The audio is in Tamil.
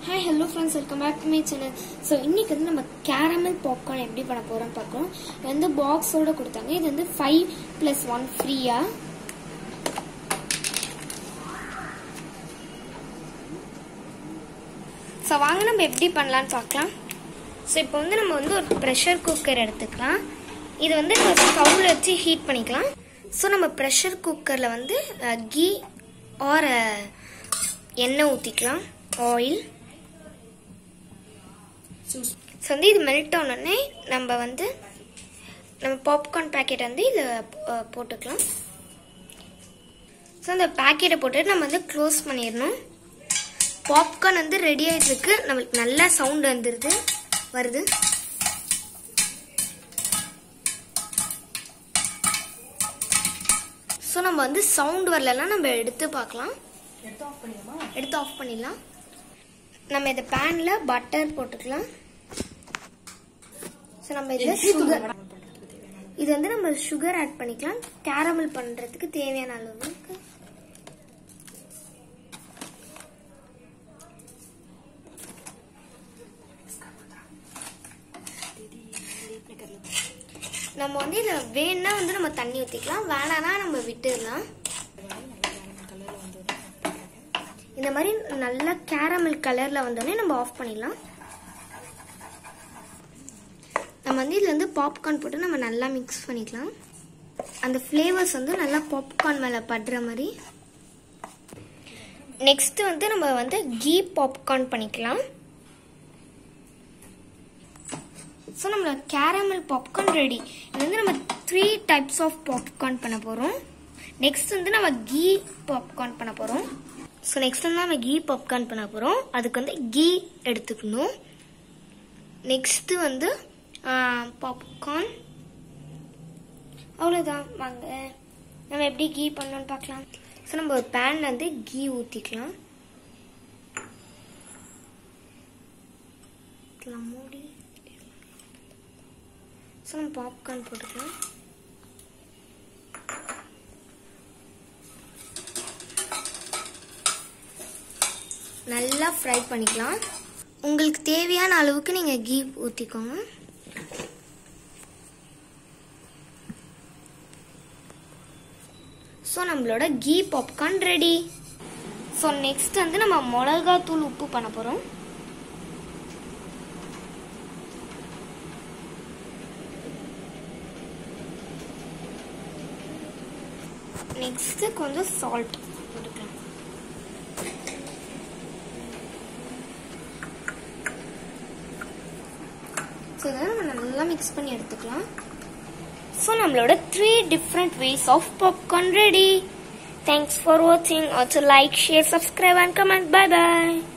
hi hello friends welcome back to my channel so இன்னைக்கு வந்து நம்ம கேரமல் பாப்கார்ன் எப்படி பண்ண போகிறோம் பார்க்கலாம் இது வந்து பாக்ஸோட கொடுத்தாங்க இது வந்து ஃபைவ் ப்ளஸ் ஒன் ஃப்ரீயா ஸோ வாங்க நம்ம எப்படி பண்ணலான்னு பார்க்கலாம் ஸோ இப்போ வந்து நம்ம வந்து ஒரு ப்ரெஷர் குக்கர் எடுத்துக்கலாம் இது வந்து ஸ்டவ்வில் வச்சு ஹீட் பண்ணிக்கலாம் ஸோ நம்ம ப்ரெஷர் குக்கரில் வந்து கீ ஆர் எண்ணெய் ஊற்றிக்கலாம் ஆயில் ஸோ வந்து இது மெல்ட் ஆனோடனே நம்ம வந்து நம்ம பாப்கார்ன் பேக்கெட் வந்து இதை போட்டுக்கலாம் ஸோ அந்த பேக்கெட்டை போட்டுட்டு நம்ம வந்து க்ளோஸ் பண்ணிடணும் பாப்கார்ன் வந்து ரெடி ஆகிட்டு இருக்கு நம்மளுக்கு நல்ல சவுண்ட் வந்துருது வருது ஸோ நம்ம வந்து சவுண்ட் வரலன்னா நம்ம எடுத்து பார்க்கலாம் எடுத்து ஆஃப் பண்ணிடலாம் நம்ம இந்த பேன்ல பட்டர் போட்டுக்கலாம் ஸோ நம்ம இதில் சுகர் இது வந்து நம்ம சுகர் ஆட் பண்ணிக்கலாம் கேரமல் பண்றதுக்கு தேவையான அளவுக்கு நம்ம வந்து இதில் வேணும்னா வந்து நம்ம தண்ணி ஊற்றிக்கலாம் வேணான்னா நம்ம விட்டுடலாம் இந்த மாதிரி நல்லா கேரமல் கலர்ல வந்தோடனே நம்ம ஆஃப் பண்ணிடலாம் நம்ம வந்து இதுல வந்து பாப்கார்ன் போட்டு நம்ம நல்லா மிக்ஸ் பண்ணிக்கலாம் அந்த ஃப்ளேவர்ஸ் வந்து நல்லா பாப்கார்ன் மேல படுற மாதிரி நெக்ஸ்ட் வந்து நம்ம வந்து கீ பாப்கார்ன் பண்ணிக்கலாம் ஸோ நம்ம கேரமல் பாப்கார்ன் ரெடி இது வந்து நம்ம த்ரீ டைப்ஸ் ஆஃப் பாப்கார்ன் பண்ண போகிறோம் நெக்ஸ்ட் வந்து நம்ம கீ பாப்கார்ன் பண்ண போகிறோம் ஸோ நெக்ஸ்ட் வந்து நம்ம கீ பாப்கார்ன் பண்ண போகிறோம் அதுக்கு வந்து கீ எடுத்துக்கணும் நெக்ஸ்ட்டு வந்து பாப்கார்ன் அவ்வளோதான் வாங்க நம்ம எப்படி கீ பண்ணோம்னு பார்க்கலாம் ஸோ நம்ம ஒரு பேனில் வந்து கீ ஊற்றிக்கலாம் மூடி ஸோ நம்ம பாப்கார்ன் போட்டுக்கலாம் நல்லா ஃப்ரை பண்ணிக்கலாம் உங்களுக்கு தேவையான அளவுக்கு நீங்கள் கீ ஊற்றிக்கோங்க ஸோ நம்மளோட ghee popcorn ready so next வந்து நம்ம மிளகாத்தூள் உப்பு பண்ண போகிறோம் நெக்ஸ்ட் கொஞ்சம் சால்ட் போட்டுக்கலாம் ஸோ இதை நம்ம நல்லா மிக்ஸ் பண்ணி எடுத்துக்கலாம் ஸோ நம்மளோட three different ways of popcorn ready thanks for வாட்சிங் also like share subscribe and comment bye bye